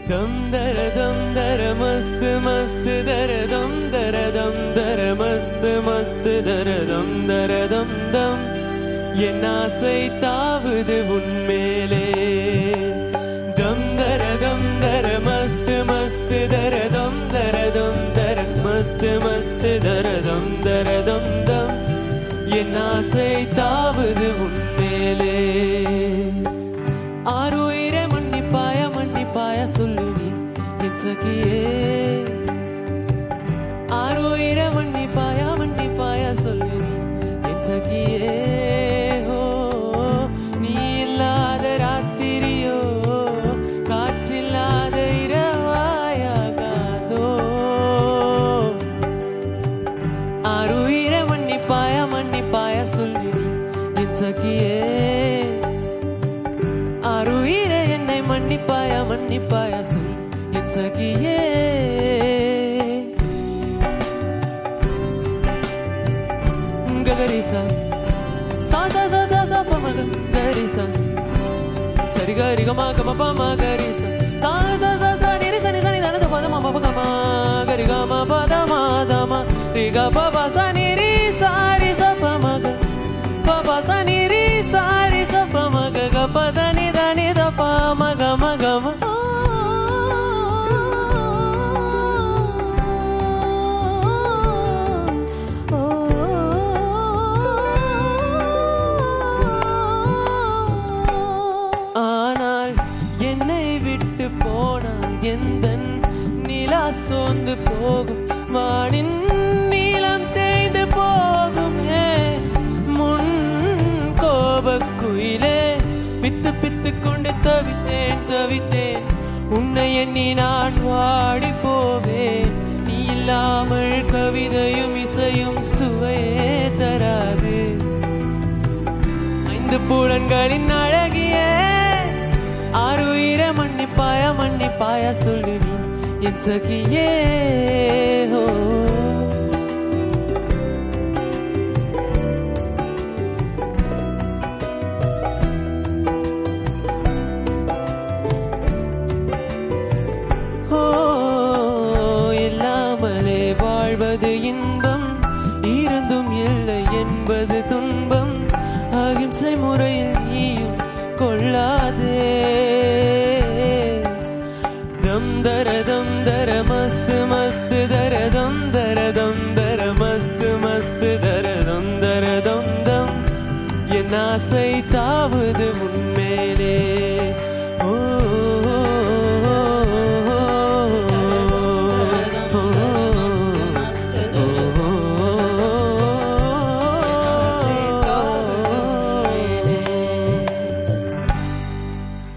தம் தர தம் தர மஸ்து மஸ்து தர தம் தர தம் தர மஸ்து மஸ்து தர தம் தர தம் தம் என் ஆசை தாவுது உன்மேலே தம் தர தம் தர மஸ்து மஸ்து தர தம் தர தம் தர மஸ்து மஸ்து தர தம் தர தம் தம் என் ஆசை தாவுது உன்மேலே ஆறுயிரை மன்னிப்பாய மன்னிப்பாய சொல்லுவி என் சகியே ஆறுயிரை மன்னிப்பாய மன்னிப்பாய சொல்லுவி என் சகியே ஹோ நீ இல்லாத ராத்திரியோ காற்றில்லாத இரவாயாகாதோ ஆறுயிரை மன்னிப்பாய மன்னிப்பாய சொல்லுவி என் சகியே அருயிர என்னை மன்னிப்பாய மன்னிப்பாய சொல் என் சகியே ககரிசா சா சா சா சா சா பமக கரிசா சரி கரி கமா கம பம கரிசா சா சா சா சா நிரி சனி சனி தனத பத மம பக மா கரி கம பத மா தம ரி க ப ப ச நி ரி சா ரி ச ப ம க ப ப ச நி ரி சா ரி ச ப ம க க ப த நி த நி த ப ம க ம க ம ஆனால் என்னை விட்டு போனால் எந்த நிலா சோர்ந்து போகும் வானின் நீளம் தேய்ந்து போகும் ஏ முன் கோபக்குயிலே பித்து பித்து கொண்டு தவித்தேன் தவித்தேன் உன்னை எண்ணி நான் வாடி போவேன் நீ இல்லாமல் கவிதையும் இசையும் சுவையே தராது ஐந்து புலன்களின் அழகிய ஆறுயிர மன்னிப்பாய மன்னிப்பாய சொல்லுவி என் சகியே ஹோ ஓ இல்லாமலே வாழ்வது இன்பம் இருந்தும் இல்லை என்பது துன்பம் அகிம்சை முறையில் நீயும் கொள்ளாதே தம் தர தம் தர மஸ்து மஸ்து தர தம் தர தம் தர மஸ்து மஸ்து தர தம் தர தம் தம் என் ஆசை தாவுது உன்மேலே